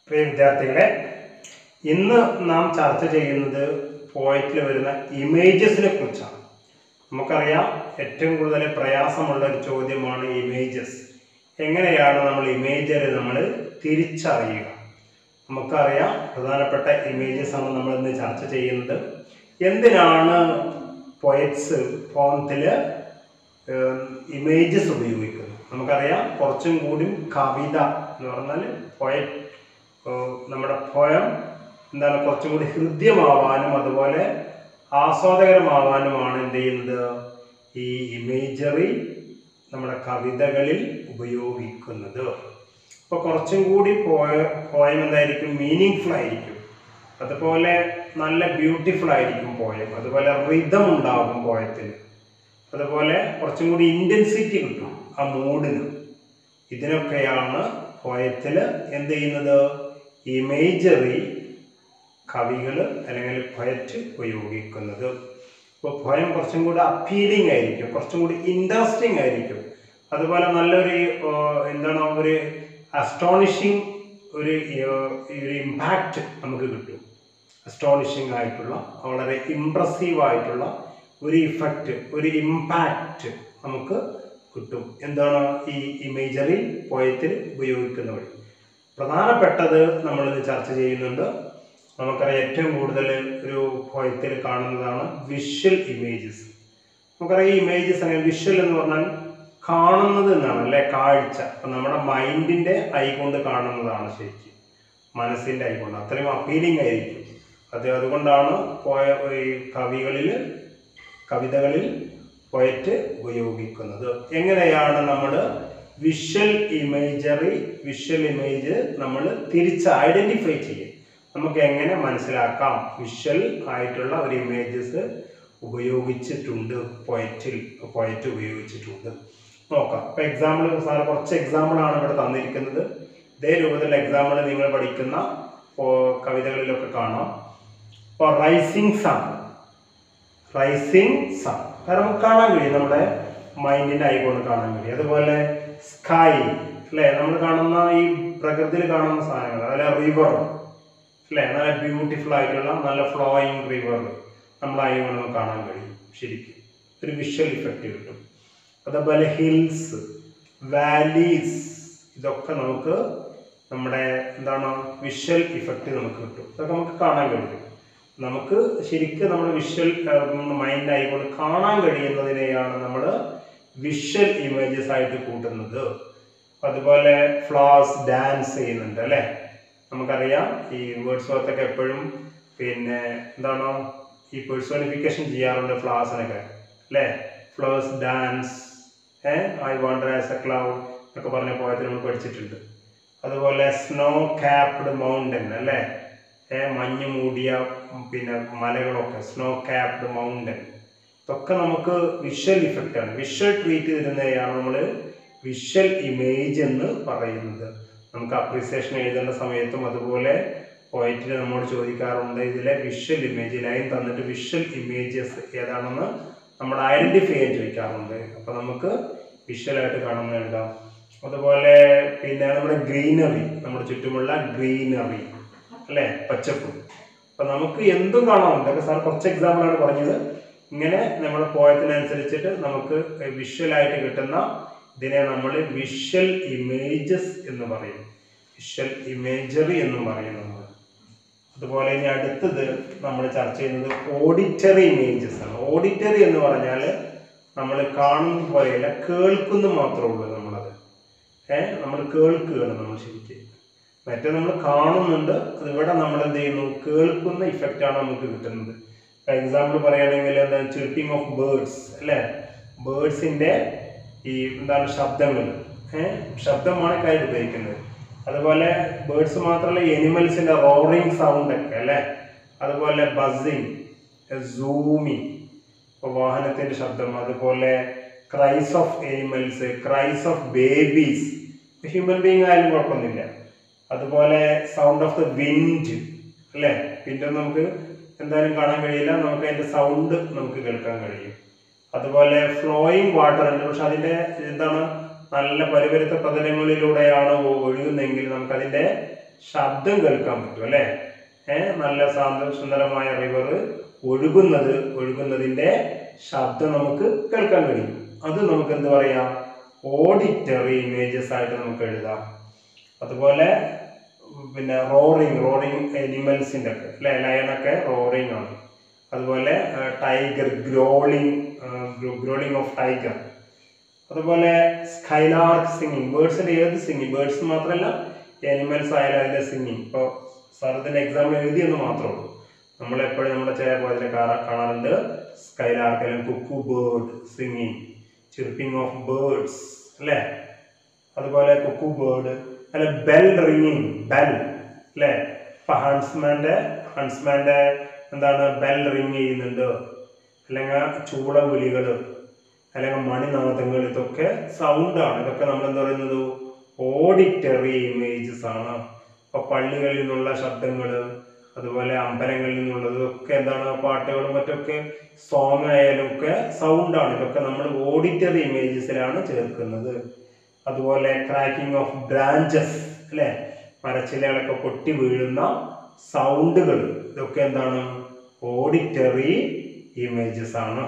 പ്രിയ വിദ്യാർത്ഥികളെ ഇന്ന് നാം ചർച്ച ചെയ്യുന്നത് പോയറ്റിൽ വരുന്ന ഇമേജസിനെ കുറിച്ചാണ് നമുക്കറിയാം ഏറ്റവും കൂടുതൽ പ്രയാസമുള്ള ഒരു ചോദ്യമാണ് ഇമേജസ് എങ്ങനെയാണ് നമ്മൾ ഇമേജറി നമ്മൾ തിരിച്ചറിയുക നമുക്കറിയാം പ്രധാനപ്പെട്ട ഇമേജസ് ആണ് നമ്മൾ ഇന്ന് ചർച്ച ചെയ്യുന്നത് എന്തിനാണ് പോയറ്റ്സ് ഫോണത്തിൽ ഇമേജസ് ഉപയോഗിക്കുന്നത് നമുക്കറിയാം കുറച്ചും കൂടി കവിത എന്ന് പറഞ്ഞാൽ പോയറ്റ് നമ്മുടെ പോയം എന്താണ് കുറച്ചും കൂടി ഹൃദ്യമാവാനും അതുപോലെ ആസ്വാദകരമാവാനുമാണ് എന്ത് ചെയ്യുന്നത് ഈ ഇമേജറി നമ്മുടെ കവിതകളിൽ ഉപയോഗിക്കുന്നത് അപ്പോൾ കുറച്ചും കൂടി പോയ പോയം എന്തായിരിക്കും മീനിങ് ഫുൾ ആയിരിക്കും അതുപോലെ നല്ല ബ്യൂട്ടിഫുൾ ആയിരിക്കും പോയം അതുപോലെ റിതം ഉണ്ടാകും പോയത്തിന് അതുപോലെ കുറച്ചും കൂടി ഇൻറ്റൻസിറ്റി കിട്ടും ആ മൂഡിന് ഇതിനൊക്കെയാണ് പോയത്തിൽ എന്ത് ചെയ്യുന്നത് ഇമേജറി കവികൾ അല്ലെങ്കിൽ പോയറ്റ് ഉപയോഗിക്കുന്നത് ഇപ്പോൾ പോയം കുറച്ചും കൂടി അപ്പീലിംഗ് ആയിരിക്കും കുറച്ചും കൂടി ഇൻട്രസ്റ്റിംഗ് ആയിരിക്കും അതുപോലെ നല്ലൊരു ആ, എന്താണ് ഒരു അസ്റ്റോണിഷിങ് ഒരു ആ, ഒരു ഇമ്പാക്റ്റ് നമുക്ക് കിട്ടും അസ്റ്റോണിഷിംഗ് ആയിട്ടുള്ള വളരെ ഇമ്പ്രസീവ് ആയിട്ടുള്ള ഒരു ഇഫക്റ്റ് ഒരു ഇമ്പാക്റ്റ് നമുക്ക് കിട്ടും എന്താണ് ഈ ഇമേജറി പോയത്തിൽ ഉപയോഗിക്കുന്ന വഴി പ്രധാനപ്പെട്ടത് നമ്മളിത് ചർച്ച ചെയ്യുന്നുണ്ട് നമുക്കറിയാം ഏറ്റവും കൂടുതൽ ഒരു പോയത്തിൽ കാണുന്നതാണ് വിഷ്വൽ ഇമേജസ് നമുക്കറിയാം ഈ ഇമേജസ് അങ്ങനെ വിഷ്വൽ എന്ന് പറഞ്ഞാൽ കാണുന്നത് എന്നാണ് അല്ലെ കാഴ്ച അപ്പം നമ്മുടെ മൈൻഡിൻ്റെ ഐ കൊണ്ട് കാണുന്നതാണ് ശരിക്കും മനസ്സിൻ്റെ ഐ കൊണ്ട് അത്രയും അപ്പീലിംഗ് ആയിരിക്കും അത് അതുകൊണ്ടാണ് പോയ ഈ കവികളിൽ കവിതകളിൽ പോയറ്റ് ഉപയോഗിക്കുന്നത് എങ്ങനെയാണ് നമ്മൾ വിഷ്വൽ ഇമേജറി വിഷ്വൽ ഇമേജ് നമ്മൾ തിരിച്ച് ഐഡന്റിഫൈ ചെയ്യും നമുക്ക് എങ്ങനെ മനസ്സിലാക്കാം വിഷ്വൽ ആയിട്ടുള്ള ഒരു ഇമേജസ് ഉപയോഗിച്ചിട്ടുണ്ട് പോയറ്റിൽ പോയറ്റ് ഉപയോഗിച്ചിട്ടുണ്ട് നോക്കാം ഇപ്പൊ എക്സാമ്പിൾ സാർ കുറച്ച് എക്സാമ്പിൾ ആണ് ഇവിടെ തന്നിരിക്കുന്നത് ഇതേ രൂപത്തിലുള്ള എക്സാമ്പിൾ നിങ്ങൾ പഠിക്കുന്ന ഓ, കവിതകളിലൊക്കെ കാണാം ഇപ്പോൾ റൈസിങ് സൺ റൈസിങ് സൺ കാരണം നമുക്ക് കാണാൻ കഴിയും നമ്മുടെ മൈൻഡിന്റെ ഐ കൊണ്ട് കാണാൻ കഴിയും അതുപോലെ സ്കൈ അല്ലേ നമ്മൾ കാണുന്ന ഈ പ്രകൃതിയിൽ കാണുന്ന സാധനങ്ങൾ അതുപോലെ റിവർ അല്ലേ നല്ല ബ്യൂട്ടിഫുൾ ആയിട്ടുള്ള നല്ല ഫ്ലോയിങ് റിവർ നമ്മൾ ഐ കൊണ്ട് നമുക്ക് കാണാൻ കഴിയും ശരിക്കും ഒരു വിഷ്വൽ ഇഫക്റ്റ് കിട്ടും അതുപോലെ ഹിൽസ് വാലീസ് ഇതൊക്കെ നമുക്ക് നമ്മുടെ എന്താണ് വിഷ്വൽ ഇഫക്റ്റ് നമുക്ക് കിട്ടും ഇതൊക്കെ നമുക്ക് കാണാൻ കഴിയും നമുക്ക് ശരിക്കും നമ്മുടെ വിഷ്വൽ മൈൻഡ് ആയിക്കൊണ്ട് കാണാൻ കഴിയുന്നതിനെയാണ് നമ്മൾ വിഷ്വൽ ഇമേജസ് ആയിട്ട് കൂട്ടുന്നത് അതുപോലെ ഫ്ലവേഴ്സ് ഡാൻസ് ചെയ്യുന്നുണ്ട് അല്ലേ നമുക്കറിയാം ഈ വേർഡ്സ് വർത്തൊക്കെ എപ്പോഴും പിന്നെ എന്താണ് ഈ പേഴ്സോണിഫിക്കേഷൻ ചെയ്യാറുണ്ട് ഫ്ലവേഴ്സിനൊക്കെ അല്ലേ flowers dance uh I wander as a cloud എന്നൊക്കെ പറഞ്ഞ പോയത്തിൽ നമ്മൾ പഠിച്ചിട്ടുണ്ട് അതുപോലെ സ്നോ ക്യാപ്ഡ് മൗണ്ടൻ അല്ലേ ഏ മഞ്ഞ് മൂടിയ ഉം, പിന്നെ മലകളൊക്കെ സ്നോ ക്യാപ്ഡ് മൗണ്ടൻ ഇതൊക്കെ നമുക്ക് വിഷ്വൽ ഇഫക്റ്റ് ആണ് വിഷ്വൽ ട്രീറ്റ് ചെയ്തിരുന്നതാണ് നമ്മൾ വിഷ്വൽ ഇമേജ് എന്ന് പറയുന്നത് നമുക്ക് അപ്രീസിയേഷൻ എഴുതേണ്ട സമയത്തും അതുപോലെ പോയിറ്റിൽ നമ്മോട് ചോദിക്കാറുണ്ട് ഇതിലെ വിഷ്വൽ ഇമേജ് ലൈൻ തന്നിട്ട് വിഷ്വൽ ഇമേജസ് ഏതാണെന്ന് നമ്മൾ ഐഡന്റിഫൈ ചെയ്യാൻ ചോദിക്കാറുണ്ട് അപ്പോൾ നമുക്ക് വിഷ്വലായിട്ട് കാണുന്ന എഴുതാം അതുപോലെ പിന്നെ നമ്മുടെ ഗ്രീനറി നമ്മുടെ ചുറ്റുമുള്ള ഗ്രീനറി അല്ലേ പച്ചപ്പ് അപ്പൊ നമുക്ക് എന്തും കാണാം ഇതൊക്കെ സാർ കുറച്ച് എക്സാമ്പിൾ ആണ് പറഞ്ഞത് ഇങ്ങനെ നമ്മുടെ പോയത്തിനനുസരിച്ചിട്ട് നമുക്ക് വിഷ്വൽ ആയിട്ട് കിട്ടുന്ന ഇതിനെ നമ്മൾ വിഷ്വൽ ഇമേജസ് എന്ന് പറയും വിഷ്വൽ ഇമേജറി എന്നും പറയും നമ്മൾ അതുപോലെ ഇനി അടുത്തത് നമ്മൾ ചർച്ച ചെയ്യുന്നത് ഓഡിറ്ററി ഇമേജസ് ആണ് ഓഡിറ്ററി എന്ന് പറഞ്ഞാൽ നമ്മൾ കാണുന്ന പോലെയല്ല കേൾക്കുന്ന മാത്രമേ ഉള്ളൂ നമ്മളത് ഏഹ് നമ്മൾ കേൾക്കുകയാണ് നമ്മൾ ശരിക്കും മറ്റേ നമ്മൾ കാണുന്നുണ്ട് അത് ഇവിടെ നമ്മൾ എന്ത് ചെയ്യുന്നു കേൾക്കുന്ന ഇഫക്റ്റ് ആണ് നമുക്ക് കിട്ടുന്നത് എക്സാമ്പിൾ പറയുകയാണെങ്കിൽ എന്താ ചിർപ്പിംഗ് ഓഫ് ബേർഡ്സ് അല്ലേ ബേർഡ്സിന്റെ ഈ എന്താണ് ശബ്ദങ്ങൾ ഏഹ് ശബ്ദമാണ് കാര്യം ഉപയോഗിക്കുന്നത് അതുപോലെ ബേർഡ്സ് മാത്രമല്ല എനിമൽസിന്റെ റോറിങ് സൗണ്ട് ഒക്കെ അല്ലേ അതുപോലെ ബസിങ് സൂമിങ് ഇപ്പോൾ വാഹനത്തിന്റെ ശബ്ദം അതുപോലെ cries of animals cries of babies human being ആയാലും കുഴപ്പമൊന്നുമില്ല അതുപോലെ സൗണ്ട് ഓഫ് ദ വിൻഡ് അല്ലേ വിൻഡ് നമുക്ക് എന്തായാലും കാണാൻ കഴിയില്ല നമുക്ക് അതിന്റെ സൗണ്ട് നമുക്ക് കേൾക്കാൻ കഴിയും അതുപോലെ ഫ്ലോയിങ് വാട്ടർ ഉണ്ട് പക്ഷെ അതിന്റെ എന്താണ് നല്ല പരിപരുത്ത പ്രതലങ്ങളിലൂടെയാണ് ഒ- ഒഴുകുന്നതെങ്കിൽ നമുക്കതിന്റെ ശബ്ദം കേൾക്കാൻ പറ്റും അല്ലേ ഏഹ് നല്ല സാന്ത സുന്ദരമായ റിവർ ഒഴുകുന്നത് ഒഴുകുന്നതിന്റെ ശബ്ദം നമുക്ക് കേൾക്കാൻ കഴിയും അത് നമുക്ക് എന്ത് പറയാം ഓഡിറ്ററി ഇമേജസ് ആയിട്ട് നമുക്ക് എഴുതാം അതുപോലെ പിന്നെ റോറിങ് റോറിങ് എനിമൽസിൻ്റെ ഒക്കെ അല്ലെ ലയണൊക്കെ റോറിങ് ആണ് അതുപോലെ ടൈഗർ ഗ്രോളിങ് ഗ്രോളിങ് ഓഫ് ടൈഗർ അതുപോലെ സ്കൈലാർക്ക് സിംഗിങ് ബേർഡ്സിന്റെ ഏത് സിംഗിങ് ബേർഡ്സ് മാത്രമല്ല എനിമൽസ് ആയാലും അതിന്റെ സിംഗിങ് ഇപ്പോൾ സാർ ഇതിന്റെ എക്സാമ്പിൾ എഴുതിയെന്ന് മാത്രമേ ഉള്ളൂ നമ്മളെപ്പോഴും നമ്മുടെ ചില പോയതിൽ കാണാറുണ്ട് സ്കൈലാർക്ക് അല്ലെങ്കിൽ cuckoo bird singing chirping of birds അല്ലേ അതുപോലെ കുക്കു ബേർഡ് അല്ലെ ബെൽ റിങ്ങിങ് ബെൽ അല്ലേ ഇപ്പൊ ഹൺസ്മാന്റെ ഹൺസ്മാന്റെ എന്താണ് ബെൽ റിങ് ചെയ്യുന്നുണ്ട് അല്ലെങ്കിൽ ചൂള വിളികൾ അല്ലെങ്കിൽ മണിനാദങ്ങൾ ഇതൊക്കെ സൗണ്ടാണ് ഇതൊക്കെ നമ്മൾ എന്താ പറയുന്നത് ഓഡിറ്ററി ഇമേജസ് ആണ് ഇപ്പൊ പള്ളികളിൽ നിന്നുള്ള ശബ്ദങ്ങൾ അതുപോലെ അമ്പലങ്ങളിൽ നിന്നുള്ളത് ഒക്കെ എന്താണ് പാട്ടുകളും മറ്റൊക്കെ സോങ് ആയാലും ഒക്കെ സൗണ്ടാണ് ഇതൊക്കെ നമ്മൾ ഓഡിറ്ററി ഇമേജസിലാണ് ചേർക്കുന്നത് അതുപോലെ ക്രാക്കിംഗ് ഓഫ് ബ്രാഞ്ചസ് അല്ലെ മരച്ചിലകളൊക്കെ പൊട്ടി വീഴുന്ന സൗണ്ടുകൾ ഇതൊക്കെ എന്താണ് ഓഡിറ്ററി ഇമേജസ് ആണ്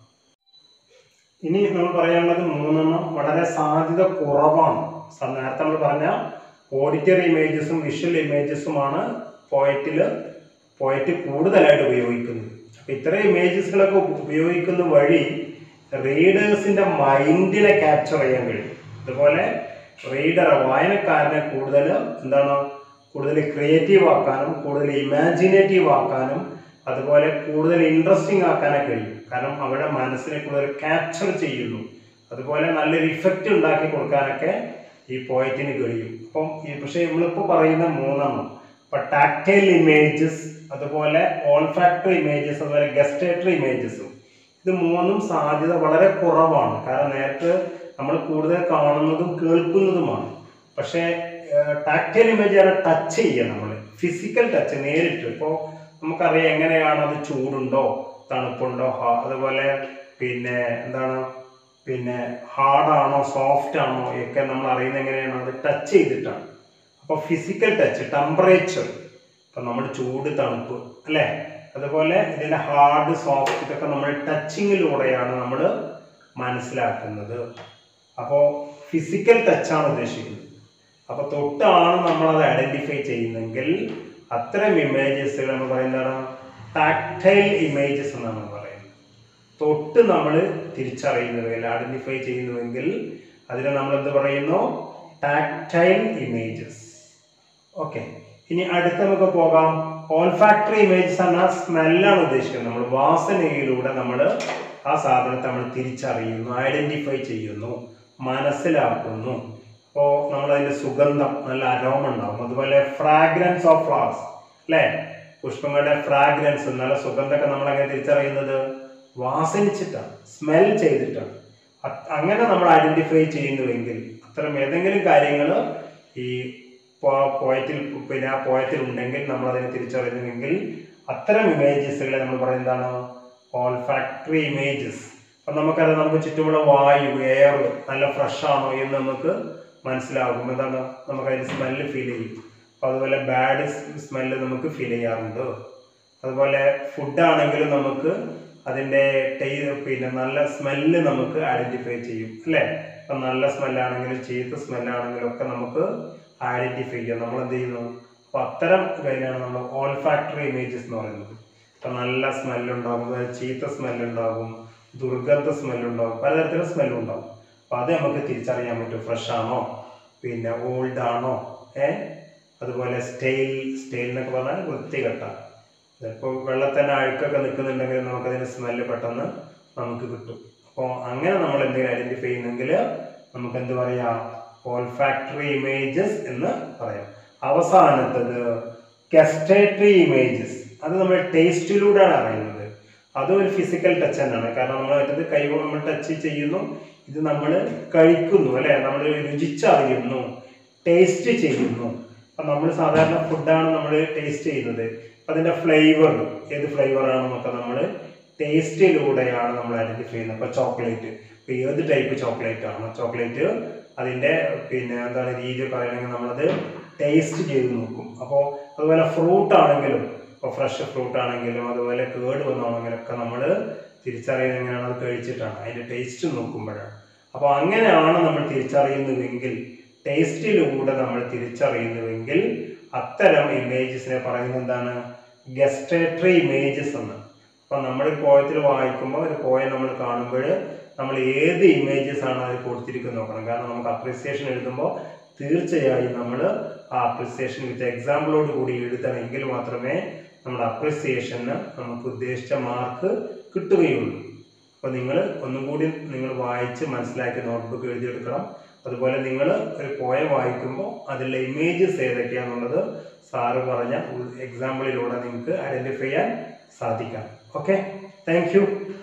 ഇനി നമ്മൾ പറയാനുള്ളത് മൂന്നെണ്ണം വളരെ സാധ്യത കുറവാണ് സ- നേരത്തെ നമ്മൾ പറഞ്ഞ ഓഡിറ്ററി ഇമേജസും വിഷ്വൽ ഇമേജസുമാണ് പോയറ്റിൽ പോയറ്റ് കൂടുതലായിട്ട് ഉപയോഗിക്കുന്നത് അപ്പം ഇത്തരം ഇമേജസുകളൊക്കെ ഉപയോഗിക്കുന്ന വഴി റീഡേഴ്സിന്റെ മൈൻഡിനെ ക്യാപ്ചർ ചെയ്യാൻ കഴിയും അതുപോലെ റീഡർ വായനക്കാരനെ കൂടുതൽ എന്താണ് കൂടുതൽ ക്രിയേറ്റീവ് ആക്കാനും കൂടുതൽ ഇമാജിനേറ്റീവ് ആക്കാനും അതുപോലെ കൂടുതൽ ഇൻട്രസ്റ്റിംഗ് ആക്കാനൊക്കെ കഴിയും കാരണം അവരുടെ മനസ്സിനെ കൂടുതൽ ക്യാപ്ചർ ചെയ്യുന്നു അതുപോലെ നല്ലൊരു ഇഫക്റ്റ് ഉണ്ടാക്കി കൊടുക്കാനൊക്കെ ഈ പോയറ്റിന് കഴിയും അപ്പം ഈ പക്ഷേ നമ്മളിപ്പോൾ പറയുന്ന മൂന്നെണ്ണം ഇപ്പൊ ടാക്ടൈൽ ഇമേജസ് അതുപോലെ ഓൾഫാക്ടറി ഇമേജസ് അതുപോലെ ഗസ്റ്റേറ്ററി ഇമേജസും ഇത് മൂന്നും സാധ്യത വളരെ കുറവാണ് കാരണം നേരത്തെ നമ്മൾ കൂടുതൽ കാണുന്നതും കേൾക്കുന്നതുമാണ് പക്ഷേ ടാക്ടൈൽ ഇമേജ് ആണ് ടച്ച് ചെയ്യുക നമ്മൾ ഫിസിക്കൽ ടച്ച് നേരിട്ട് ഇപ്പോൾ നമുക്കറിയാം എങ്ങനെയാണ് അത് ചൂടുണ്ടോ തണുപ്പുണ്ടോ ഹ- അതുപോലെ പിന്നെ എന്താണ് പിന്നെ ഹാർഡാണോ സോഫ്റ്റ് ആണോ ഒക്കെ നമ്മൾ അറിയുന്നത് എങ്ങനെയാണ് അത് ടച്ച് ചെയ്തിട്ടാണ് അപ്പോൾ ഫിസിക്കൽ ടച്ച് ടെമ്പറേച്ചർ ഇപ്പം നമ്മൾ ചൂട് തണുപ്പ് അല്ലേ അതുപോലെ ഇതിന്റെ ഹാർഡ് സോഫ്റ്റ് ഇതൊക്കെ നമ്മൾ ടച്ചിങ്ങിലൂടെയാണ് നമ്മൾ മനസ്സിലാക്കുന്നത് അപ്പോൾ ഫിസിക്കൽ ടച്ചാണ് ഉദ്ദേശിക്കുന്നത് അപ്പോൾ തൊട്ടാണ് നമ്മൾ അത് ഐഡന്റിഫൈ ചെയ്യുന്നെങ്കിൽ അത്തരം ഇമേജസുകൾ നമ്മൾ പറയുന്നതാണ് ടാക്ടൈൽ ഇമേജസ് എന്നാണ് പറയുന്നത് തൊട്ട് നമ്മൾ തിരിച്ചറിയുന്നുവെങ്കിൽ ഐഡന്റിഫൈ ചെയ്യുന്നുവെങ്കിൽ അതിനെ നമ്മൾ എന്ത് പറയുന്നു ടാക്ടൈൽ ഇമേജസ് ഓക്കെ ഇനി അടുത്ത നമുക്ക് പോകാം ഓൾഫാക്ടറി ഇമേജസ് എന്ന സ്മെല്ലാണ് ഉദ്ദേശിക്കുന്നത് നമ്മൾ വാസനയിലൂടെ നമ്മൾ ആ സാധനത്തെ നമ്മൾ തിരിച്ചറിയുന്നു ഐഡന്റിഫൈ ചെയ്യുന്നു മനസ്സിലാക്കുന്നു അപ്പോൾ നമ്മൾ അതിന്റെ സുഗന്ധം നല്ല അരോമ ഉണ്ടാവും അതുപോലെ ഫ്രാഗ്രൻസ് ഓഫ് ഫ്ലവേഴ്സ് അല്ലേ പുഷ്പങ്ങളുടെ ഫ്രാഗ്രൻസ് നല്ല സുഗന്ധമൊക്കെ നമ്മൾ എങ്ങനെ തിരിച്ചറിയുന്നത് വാസനിച്ചിട്ടാണ് സ്മെൽ ചെയ്തിട്ടാണ് അ- അങ്ങനെ നമ്മൾ ഐഡന്റിഫൈ ചെയ്യുന്നുവെങ്കിൽ അത്തരം ഏതെങ്കിലും കാര്യങ്ങൾ ഈ പോയറ്റിൽ പിന്നെ ആ പോയറ്റിൽ ഉണ്ടെങ്കിൽ നമ്മൾ അതിനെ തിരിച്ചറിയുന്നുവെങ്കിൽ അത്തരം ഇമേജസുകളെ നമ്മൾ പറയുന്നതാണ് ഓൾഫാക്ടറി ഇമേജസ് അപ്പം നമുക്കറിയാം നമുക്ക് ചുറ്റുമുള്ള വായു എയർ നല്ല ഫ്രഷ് ആണോ എന്ന് നമുക്ക് മനസ്സിലാകും എന്താണ് നമുക്ക് അതിന്റെ സ്മെല്ല് ഫീൽ ചെയ്യും അപ്പം അതുപോലെ ബാഡ് സ്മെല്ല് നമുക്ക് ഫീൽ ചെയ്യാറുണ്ട് അതുപോലെ ഫുഡ് ആണെങ്കിലും നമുക്ക് അതിൻ്റെ ടേ പിന്നെ നല്ല സ്മെല്ല് നമുക്ക് ഐഡന്റിഫൈ ചെയ്യും അല്ലേ ഇപ്പം നല്ല സ്മെല്ലാണെങ്കിലും ചീത്ത സ്മെല്ലാണെങ്കിലും ഒക്കെ നമുക്ക് ഐഡന്റിഫൈ ചെയ്യാം നമ്മൾ എന്ത് ചെയ്യുന്നു അപ്പം അത്തരം കാര്യമാണ് നമ്മൾ ഓൾഫാക്ടറി ഇമേജസ് എന്ന് പറയുന്നത് ഇപ്പം നല്ല സ്മെല്ലുണ്ടാകും അതുപോലെ ചീത്ത സ്മെല്ലുണ്ടാകും ദുർഗന്ധ സ്മെല്ലുണ്ടാകും പലതരത്തിലുള്ള സ്മെല്ലുണ്ടാകും അപ്പം അത് നമുക്ക് തിരിച്ചറിയാൻ പറ്റും ഫ്രഷ് ആണോ പിന്നെ ഓൾഡ് ആണോ ഏ അതുപോലെ സ്റ്റെയിൽ സ്റ്റെയിൽ എന്നൊക്കെ പറഞ്ഞാൽ വൃത്തികെട്ട ഇപ്പോൾ വെള്ളത്തിൻ്റെ അഴുക്കൊക്കെ നിൽക്കുന്നുണ്ടെങ്കിൽ നമുക്കതിന് സ്മെല്ല് പെട്ടെന്ന് നമുക്ക് കിട്ടും അപ്പോൾ അങ്ങനെ നമ്മൾ എന്തെങ്കിലും ഐഡന്റിഫൈ ചെയ്യുന്നെങ്കിൽ നമുക്ക് എന്ത് പറയാം ഓൾഫാക്ടറി ഇമേജസ് എന്ന് പറയാം അവസാനത്തത് ഗസ്റ്റേറ്ററി ഇമേജസ് അത് നമ്മൾ ടേസ്റ്റിലൂടെയാണ് അറിയുന്നത് അതും ഒരു ഫിസിക്കൽ ടച്ച് തന്നെയാണ് കാരണം നമ്മൾ മറ്റത് കൈകൊണ്ട് നമ്മൾ ടച്ച് ചെയ്യുന്നു ഇത് നമ്മൾ കഴിക്കുന്നു അല്ലെ നമ്മൾ രുചിച്ചറിയുന്നു ടേസ്റ്റ് ചെയ്യുന്നു അപ്പം നമ്മൾ സാധാരണ ഫുഡാണ് നമ്മൾ ടേസ്റ്റ് ചെയ്യുന്നത് അപ്പം അതിൻ്റെ ഫ്ലേവർ ഏത് ഫ്ലേവർ ആണെന്നൊക്കെ നമ്മൾ ടേസ്റ്റിലൂടെയാണ് നമ്മൾ ഐഡന്റിഫൈ ചെയ്യുന്നത് ഇപ്പോൾ ചോക്ലേറ്റ് ഇപ്പോൾ ഏത് ടൈപ്പ് ചോക്ലേറ്റ് ആണ് ചോക്ലേറ്റ് അതിൻ്റെ പിന്നെ എന്താണ് രീതി പറയണമെങ്കിൽ നമ്മളത് ടേസ്റ്റ് ചെയ്ത് നോക്കും അപ്പോൾ അതുപോലെ ഫ്രൂട്ട് ആണെങ്കിലും ഇപ്പോൾ ഫ്രഷ് ഫ്രൂട്ട് ആണെങ്കിലും അതുപോലെ കേട് വന്നാണെങ്കിലും ഒക്കെ നമ്മൾ തിരിച്ചറിയുന്നത് എങ്ങനെയാണ് അത് കഴിച്ചിട്ടാണ് അതിൻ്റെ ടേസ്റ്റ് നോക്കുമ്പോഴാണ് അപ്പോൾ അങ്ങനെയാണ് നമ്മൾ തിരിച്ചറിയുന്നുവെങ്കിൽ ടേസ്റ്റിലൂടെ നമ്മൾ തിരിച്ചറിയുന്നുവെങ്കിൽ അത്തരം ഇമേജസിനെ പറയുന്നത് എന്താണ് ഗസ്റ്റേറ്ററി ഇമേജസ് എന്ന് അപ്പോൾ നമ്മൾ കോയത്തിൽ വായിക്കുമ്പോൾ ഒരു കോയ നമ്മൾ കാണുമ്പോൾ നമ്മൾ ഏത് ഇമേജസ് ആണ് അതിൽ കൊടുത്തിരിക്കുന്നത് നോക്കണം കാരണം നമുക്ക് അപ്രിസിയേഷൻ എഴുതുമ്പോൾ തീർച്ചയായും നമ്മൾ ആ അപ്രിസിയേഷൻ വിത്ത് എക്സാമ്പിളോട് കൂടി എഴുതണമെങ്കിൽ മാത്രമേ നമ്മുടെ അപ്രിസിയേഷന് നമുക്ക് ഉദ്ദേശിച്ച മാർക്ക് കിട്ടുകയുള്ളൂ അപ്പോൾ നിങ്ങൾ ഒന്നും കൂടി നിങ്ങൾ വായിച്ച് മനസ്സിലാക്കി നോട്ട്ബുക്ക് എഴുതിയെടുക്കണം അതുപോലെ നിങ്ങൾ ഒരു പോയം വായിക്കുമ്പോൾ അതിലെ ഇമേജസ് ഏതൊക്കെയാണെന്നുള്ളത് സാറ് പറഞ്ഞ എക്സാമ്പിളിലൂടെ നിങ്ങൾക്ക് ഐഡൻറ്റിഫൈ ചെയ്യാൻ സാധിക്കണം ഓക്കെ താങ്ക് യു